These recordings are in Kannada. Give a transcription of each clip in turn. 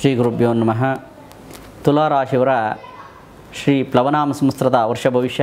ಶ್ರೀ ಗುರುಭ್ಯೋ ನಮಃ ತುಲಾರಾಶಿಯವರ ಶ್ರೀ ಪ್ಲವನಾಮ ಸಂವತ್ಸರದ ವರ್ಷ ಭವಿಷ್ಯ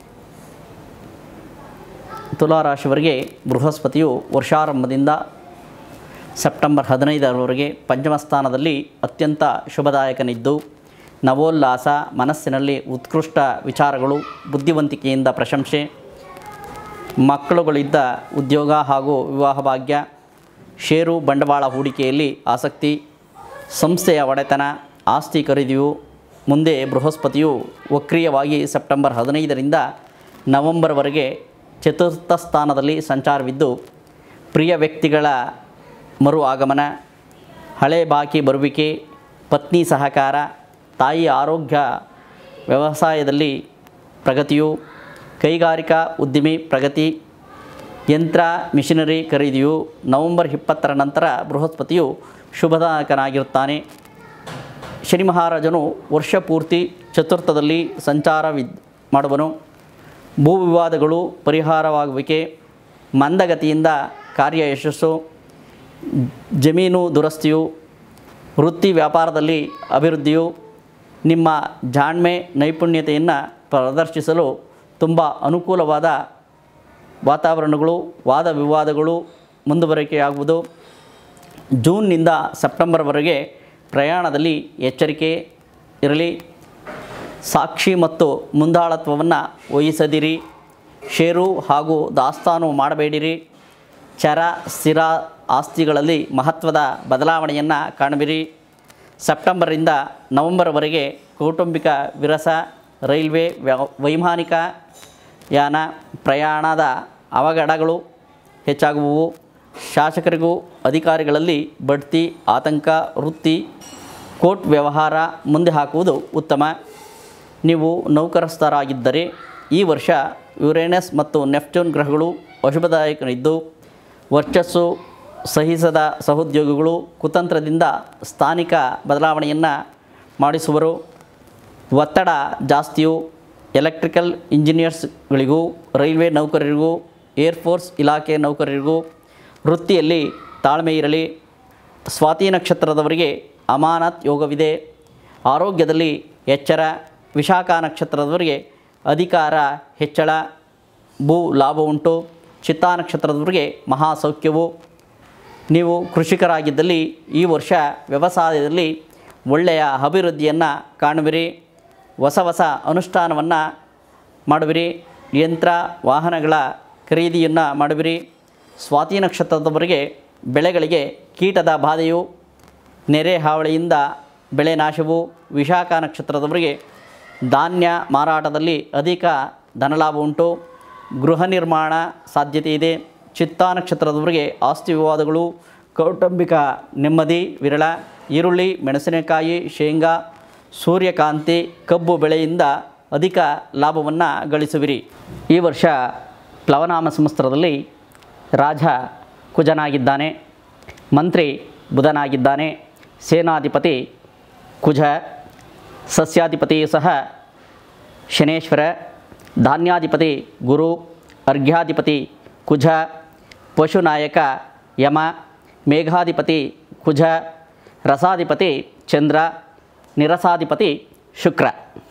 ತುಲಾರಾಶಿಯವರಿಗೆ ಬೃಹಸ್ಪತಿಯು ವರ್ಷಾರಂಭದಿಂದ ಸೆಪ್ಟೆಂಬರ್ ಹದಿನೈದರವರೆಗೆ ಪಂಚಮ ಸ್ಥಾನದಲ್ಲಿ ಅತ್ಯಂತ ಶುಭದಾಯಕನಿದ್ದು ನವೋಲ್ಲಾಸ ಮನಸ್ಸಿನಲ್ಲಿ ಉತ್ಕೃಷ್ಟ ವಿಚಾರಗಳು ಬುದ್ಧಿವಂತಿಕೆಯಿಂದ ಪ್ರಶಂಸೆ ಮಕ್ಕಳುಗಳಿದ್ದ ಉದ್ಯೋಗ ಹಾಗೂ ವಿವಾಹ ಭಾಗ್ಯ ಷೇರು ಬಂಡವಾಳ ಹೂಡಿಕೆಯಲ್ಲಿ ಆಸಕ್ತಿ ಸಂಸ್ಥೆಯ ಒಡೆತನ ಆಸ್ತಿ ಖರೀದಿಯು ಮುಂದೆ ಬೃಹಸ್ಪತಿಯು ವಕ್ರೀಯವಾಗಿ ಸೆಪ್ಟೆಂಬರ್ ಹದಿನೈದರಿಂದ ನವೆಂಬರ್ವರೆಗೆ ಚತುರ್ಥ ಸ್ಥಾನದಲ್ಲಿ ಸಂಚಾರವಿದ್ದು ಪ್ರಿಯ ವ್ಯಕ್ತಿಗಳ ಮರು ಆಗಮನ ಹಳೆ ಬಾಕಿ ಬರುವಿಕೆ ಪತ್ನಿ ಸಹಕಾರ ತಾಯಿ ಆರೋಗ್ಯ ವ್ಯವಸಾಯದಲ್ಲಿ ಪ್ರಗತಿಯು ಕೈಗಾರಿಕಾ ಉದ್ದಿಮೆ ಪ್ರಗತಿ ಯಂತ್ರ ಮಿಷನರಿ ಖರೀದಿಯು ನವೆಂಬರ್ ಇಪ್ಪತ್ತರ ನಂತರ ಬೃಹಸ್ಪತಿಯು ಶುಭದಾಯಕನಾಗಿರುತ್ತಾನೆ ಶನಿ ಮಹಾರಾಜನು ವರ್ಷ ಪೂರ್ತಿ ಚತುರ್ಥದಲ್ಲಿ ಸಂಚಾರವಿದ್ ಮಾಡುವನು ಭೂ ವಿವಾದಗಳು ಪರಿಹಾರವಾಗುವಿಕೆ ಮಂದಗತಿಯಿಂದ ಕಾರ್ಯ ಯಶಸ್ಸು ಜಮೀನು ದುರಸ್ತಿಯು ವೃತ್ತಿ ವ್ಯಾಪಾರದಲ್ಲಿ ಅಭಿವೃದ್ಧಿಯು ನಿಮ್ಮ ಜಾಣ್ಮೆ ನೈಪುಣ್ಯತೆಯನ್ನು ಪ್ರದರ್ಶಿಸಲು ತುಂಬ ಅನುಕೂಲವಾದ ವಾತಾವರಣಗಳು ವಾದ ವಿವಾದಗಳು ಮುಂದುವರಿಕೆಯಾಗುವುದು ಜೂನ್ನಿಂದ ಸೆಪ್ಟೆಂಬರ್ವರೆಗೆ ಪ್ರಯಾಣದಲ್ಲಿ ಎಚ್ಚರಿಕೆ ಇರಲಿ ಸಾಕ್ಷಿ ಮತ್ತು ಮುಂದಾಳತ್ವವನ್ನು ವಹಿಸದಿರಿ ಷೇರು ಹಾಗೂ ದಾಸ್ತಾನು ಮಾಡಬೇಡಿರಿ ಚರ ಸ್ಥಿರ ಆಸ್ತಿಗಳಲ್ಲಿ ಮಹತ್ವದ ಬದಲಾವಣೆಯನ್ನು ಕಾಣಬಿರಿ ಸೆಪ್ಟೆಂಬರಿಂದ ನವೆಂಬರ್ವರೆಗೆ ಕೌಟುಂಬಿಕ ವಿರಸ ರೈಲ್ವೆ ವ್ಯ- ವೈಮಾನಿಕ ಯಾನ ಪ್ರಯಾಣದ ಅವಘಡಗಳು ಹೆಚ್ಚಾಗುವುವು ಶಾಸಕರಿಗೂ ಅಧಿಕಾರಿಗಳಲ್ಲಿ ಬಡ್ತಿ ಆತಂಕ ವೃತ್ತಿ ಕೋರ್ಟ್ ವ್ಯವಹಾರ ಮುಂದೆ ಹಾಕುವುದು ಉತ್ತಮ ನೀವು ನೌಕರಸ್ಥರಾಗಿದ್ದರೆ ಈ ವರ್ಷ ಯುರೇನಸ್ ಮತ್ತು ನೆಪ್ಟ್ಯೂನ್ ಗ್ರಹಗಳು ಅಶುಭದಾಯಕನಿದ್ದು ವರ್ಚಸ್ಸು ಸಹಿಸದ ಸಹೋದ್ಯೋಗಿಗಳು ಕುತಂತ್ರದಿಂದ ಸ್ಥಾನಿಕ ಬದಲಾವಣೆಯನ್ನು ಮಾಡಿಸುವರು ಒತ್ತಡ ಜಾಸ್ತಿಯು ಎಲೆಕ್ಟ್ರಿಕಲ್ ಇಂಜಿನಿಯರ್ಸ್ಗಳಿಗೂ ರೈಲ್ವೆ ನೌಕರರಿಗೂ ಏರ್ಫೋರ್ಸ್ ಇಲಾಖೆ ನೌಕರರಿಗೂ ವೃತ್ತಿಯಲ್ಲಿ ತಾಳ್ಮೆ ಇರಲಿ ಸ್ವಾತಿ ನಕ್ಷತ್ರದವರಿಗೆ ಅಮಾನತ್ ಯೋಗವಿದೆ ಆರೋಗ್ಯದಲ್ಲಿ ಎಚ್ಚರ ವಿಶಾಖ ನಕ್ಷತ್ರದವರಿಗೆ ಅಧಿಕಾರ ಹೆಚ್ಚಳ ಭೂ ಲಾಭ ಉಂಟು ಚಿತ್ತಾ ನಕ್ಷತ್ರದವರಿಗೆ ಮಹಾಸೌಖ್ಯವು ನೀವು ಕೃಷಿಕರಾಗಿದ್ದಲ್ಲಿ ಈ ವರ್ಷ ವ್ಯವಸಾಯದಲ್ಲಿ ಒಳ್ಳೆಯ ಅಭಿವೃದ್ಧಿಯನ್ನು ಕಾಣುವಿರಿ ಹೊಸ ಹೊಸ ಅನುಷ್ಠಾನವನ್ನು ಮಾಡುವಿರಿ ಯಂತ್ರ ವಾಹನಗಳ ಖರೀದಿಯನ್ನು ಮಾಡುವಿರಿ ಸ್ವಾತಿ ನಕ್ಷತ್ರದವರಿಗೆ ಬೆಳೆಗಳಿಗೆ ಕೀಟದ ಬಾಧೆಯು ನೆರೆ ಹಾವಳಿಯಿಂದ ಬೆಳೆ ನಾಶವು ವಿಶಾಖ ನಕ್ಷತ್ರದವರಿಗೆ ಧಾನ್ಯ ಮಾರಾಟದಲ್ಲಿ ಅಧಿಕ ಧನಲಾಭ ಉಂಟು ಗೃಹ ನಿರ್ಮಾಣ ಸಾಧ್ಯತೆ ಇದೆ ಚಿತ್ತಾ ನಕ್ಷತ್ರದವರಿಗೆ ಆಸ್ತಿ ವಿವಾದಗಳು ಕೌಟುಂಬಿಕ ನೆಮ್ಮದಿ ವಿರಳ ಈರುಳ್ಳಿ ಮೆಣಸಿನಕಾಯಿ ಶೇಂಗಾ ಸೂರ್ಯಕಾಂತಿ ಕಬ್ಬು ಬೆಳೆಯಿಂದ ಅಧಿಕ ಲಾಭವನ್ನು ಗಳಿಸುವಿರಿ ಈ ವರ್ಷ ಪ್ಲವನಾಮ ಸಂವತ್ಸರದಲ್ಲಿ ರಾಜ ಕುಜನಾಗಿದ್ದಾನೆ ಮಂತ್ರಿ ಬುಧನಾಗಿದ್ದಾನೆ ಸೇನಾಧಿಪತಿ ಕುಜ ಸಸ್ಯಾಧಿಪತಿ ಸಹ ಶನೇಶ್ವರ ಧಾನ್ಯಾಧಿಪತಿ ಗುರು ಅರ್ಘ್ಯಾಧಿಪತಿ ಕುಜ ಪಶುನಾಯಕ ಯಮ ಮೇಘಾಧಿಪತಿ ಕುಜ ರಸಾಧಿಪತಿ ಚಂದ್ರ ನಿರಸಾಧಿಪತಿ ಶುಕ್ರ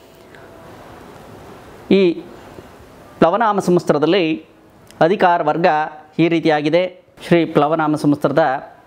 ಈ ಪ್ಲವನಾಮ ಸಂವತ್ಸರದಲ್ಲಿ ಅಧಿಕಾರ ವರ್ಗ ಈ ರೀತಿಯಾಗಿದೆ ಶ್ರೀ ಪ್ಲವನಾಮ ಸಂವತ್ಸರದ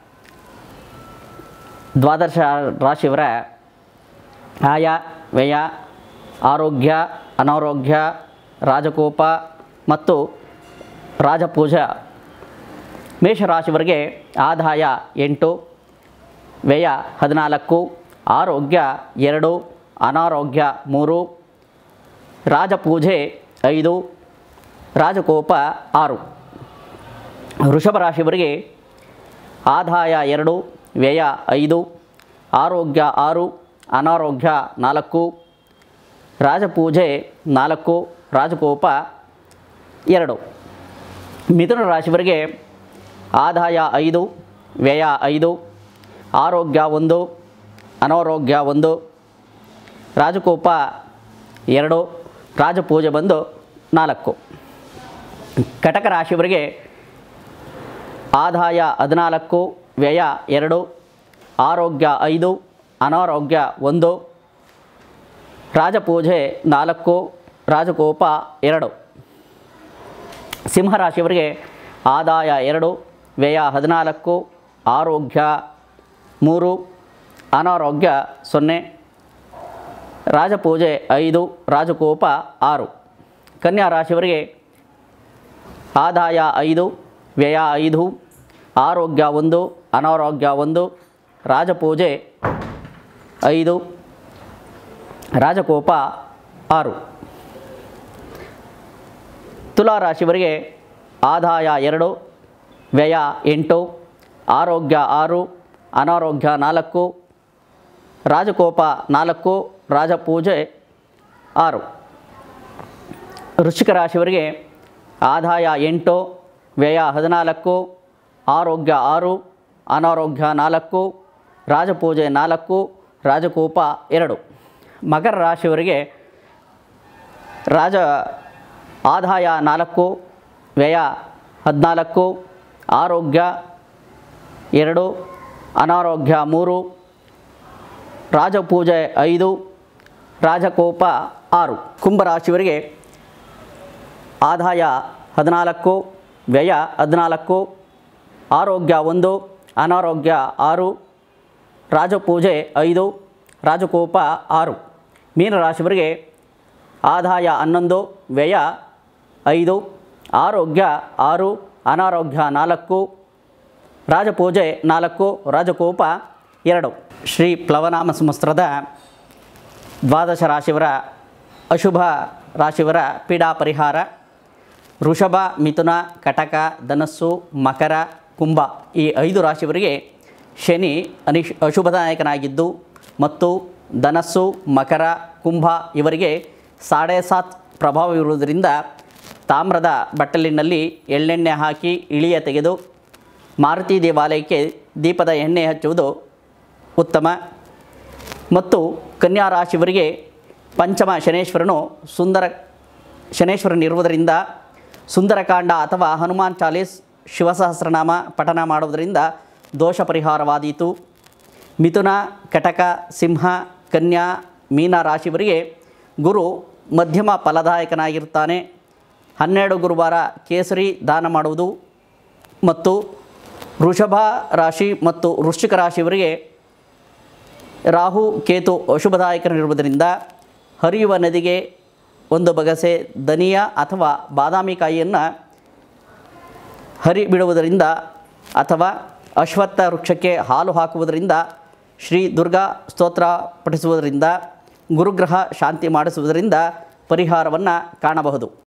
ದ್ವಾದಶ ರಾಶಿಯವರ ಆಯ ವ್ಯಯ ಆರೋಗ್ಯ ಅನಾರೋಗ್ಯ ರಾಜಕೋಪ ಮತ್ತು ರಾಜಪೂಜ ಮೇಷರಾಶಿವರೆಗೆ ಆದಾಯ ಎಂಟು ವ್ಯಯ ಹದಿನಾಲ್ಕು ಆರೋಗ್ಯ ಎರಡು ಅನಾರೋಗ್ಯ ಮೂರು ರಾಜಪೂಜೆ ಐದು ರಾಜಕೋಪ ಆರು ವೃಷಭ ರಾಶಿಯವರಿಗೆ ಆದಾಯ ಎರಡು ವ್ಯಯ ಐದು ಆರೋಗ್ಯ ಆರು ಅನಾರೋಗ್ಯ ನಾಲ್ಕು ರಾಜಪೂಜೆ ನಾಲ್ಕು ರಾಜಕೋಪ ಎರಡು ಮಿಥುನ ರಾಶಿಯವರಿಗೆ ಆದಾಯ ಐದು ವ್ಯಯ ಐದು ಆರೋಗ್ಯ ಒಂದು ಅನಾರೋಗ್ಯ ಒಂದು ರಾಜಕೋಪ ಎರಡು ರಾಜಪೂಜೆ ಬಂದು ನಾಲ್ಕು ಕಟಕ ರಾಶಿಯವರಿಗೆ ಆದಾಯ ಹದಿನಾಲ್ಕು ವ್ಯಯ ಎರಡು ಆರೋಗ್ಯ ಐದು ಅನಾರೋಗ್ಯ ಒಂದು ರಾಜಪೂಜೆ ನಾಲ್ಕು ರಾಜಕೋಪ ಎರಡು ಸಿಂಹರಾಶಿಯವರಿಗೆ ಆದಾಯ ಎರಡು ವ್ಯಯ ಹದಿನಾಲ್ಕು ಆರೋಗ್ಯ ಮೂರು ಅನಾರೋಗ್ಯ ಸೊನ್ನೆ ರಾಜಪೂಜೆ ಐದು ರಾಜಕೋಪ ಆರು ಕನ್ಯಾ ರಾಶಿಯವರಿಗೆ ಆದಾಯ ಐದು ವ್ಯಯ ಐದು ಆರೋಗ್ಯ ಒಂದು ಅನಾರೋಗ್ಯ ಒಂದು ರಾಜಪೂಜೆ ಐದು ರಾಜಕೋಪ ಆರು ತುಲಾ ರಾಶಿಯವರಿಗೆ ಆದಾಯ ಎರಡು ವ್ಯಯ ಎಂಟು ಆರೋಗ್ಯ ಆರು ಅನಾರೋಗ್ಯ ನಾಲ್ಕು ರಾಜಕೋಪ ನಾಲ್ಕು ರಾಜಪೂಜೆ ಆರು ವೃಶ್ಚಿಕ ರಾಶಿಯವರಿಗೆ ಆದಾಯ ಎಂಟು ವ್ಯಯ ಹದಿನಾಲ್ಕು ಆರೋಗ್ಯ ಆರು ಅನಾರೋಗ್ಯ ನಾಲ್ಕು ರಾಜಪೂಜೆ ನಾಲ್ಕು ರಾಜಕೋಪ ಎರಡು ಮಕರ ರಾಶಿಯವರಿಗೆ ರಾಜ ಆದಾಯ ನಾಲ್ಕು ವ್ಯಯ ಹದಿನಾಲ್ಕು ಆರೋಗ್ಯ ಎರಡು ಅನಾರೋಗ್ಯ ಮೂರು ರಾಜಪೂಜೆ ಐದು ರಾಜಕೋಪ ಆರು ಕುಂಭರಾಶಿಯವರಿಗೆ ಆದಾಯ ಹದಿನಾಲ್ಕು ವ್ಯಯ ಹದಿನಾಲ್ಕು ಆರೋಗ್ಯ ಒಂದು ಅನಾರೋಗ್ಯ ಆರು ರಾಜಪೂಜೆ ಐದು ರಾಜಕೋಪ ಆರು ಮೀನರಾಶಿಯವರಿಗೆ ಆದಾಯ ಹನ್ನೊಂದು ವ್ಯಯ ಐದು ಆರೋಗ್ಯ ಆರು ಅನಾರೋಗ್ಯ ನಾಲ್ಕು ರಾಜಪೂಜೆ ನಾಲ್ಕು ರಾಜಕೋಪ ಎರಡು ಶ್ರೀ ಪ್ಲವನಾಮ ಸಂವತ್ಸರದ ದ್ವಾದಶ ರಾಶಿಯವರ ಅಶುಭ ರಾಶಿಯವರ ಪೀಡಾ ಪರಿಹಾರ ವೃಷಭ ಮಿಥುನ ಕಟಕ ಧನಸ್ಸು ಮಕರ ಕುಂಭ ಈ ಐದು ರಾಶಿಯವರಿಗೆ ಶನಿ ಅನಿಶ್ ಅಶುಭದಾಯಕನಾಗಿದ್ದು ಮತ್ತು ಧನಸ್ಸು ಮಕರ ಕುಂಭ ಇವರಿಗೆ ಸಾಡೆ ಸಾತ್ ಪ್ರಭಾವವಿರುವುದರಿಂದ ತಾಮ್ರದ ಬಟ್ಟಲಿನಲ್ಲಿ ಎಳ್ಳೆಣ್ಣೆ ಹಾಕಿ ಇಳಿಯ ತೆಗೆದು ಮಾರುತಿ ದೇವಾಲಯಕ್ಕೆ ದೀಪದ ಎಣ್ಣೆ ಹಚ್ಚುವುದು ಉತ್ತಮ ಮತ್ತು ಕನ್ಯಾ ರಾಶಿಯವರಿಗೆ ಪಂಚಮ ಶನೇಶ್ವರನು ಸುಂದರ ಶನೇಶ್ವರನಿರುವುದರಿಂದ ಸುಂದರಕಾಂಡ ಅಥವಾ ಹನುಮಾನ್ ಚಾಲೀಸ್ ಶಿವಸಹಸ್ರನಾಮ ಪಠನ ಮಾಡುವುದರಿಂದ ದೋಷ ಪರಿಹಾರವಾದೀತು ಮಿಥುನ ಕಟಕ ಸಿಂಹ ಕನ್ಯಾ ಮೀನ ರಾಶಿಯವರಿಗೆ ಗುರು ಮಧ್ಯಮ ಫಲದಾಯಕನಾಗಿರ್ತಾನೆ ಹನ್ನೆರಡು ಗುರುವಾರ ಕೇಸರಿ ದಾನ ಮಾಡುವುದು ಮತ್ತು ವೃಷಭ ರಾಶಿ ಮತ್ತು ವೃಶ್ಚಿಕ ರಾಶಿಯವರಿಗೆ ರಾಹು ಕೇತು ಅಶುಭದಾಯಕನಿರುವುದರಿಂದ ಹರಿಯುವ ನದಿಗೆ ಒಂದು ಬಗಸೆ ದನಿಯ ಅಥವಾ ಬಾದಾಮಿ ಕಾಯಿಯನ್ನು ಹರಿ ಬಿಡುವುದರಿಂದ ಅಥವಾ ಅಶ್ವತ್ಥ ವೃಕ್ಷಕ್ಕೆ ಹಾಲು ಹಾಕುವುದರಿಂದ ಶ್ರೀ ದುರ್ಗಾ ಸ್ತೋತ್ರ ಪಠಿಸುವುದರಿಂದ ಗುರುಗ್ರಹ ಶಾಂತಿ ಮಾಡಿಸುವುದರಿಂದ ಪರಿಹಾರವನ್ನು ಕಾಣಬಹುದು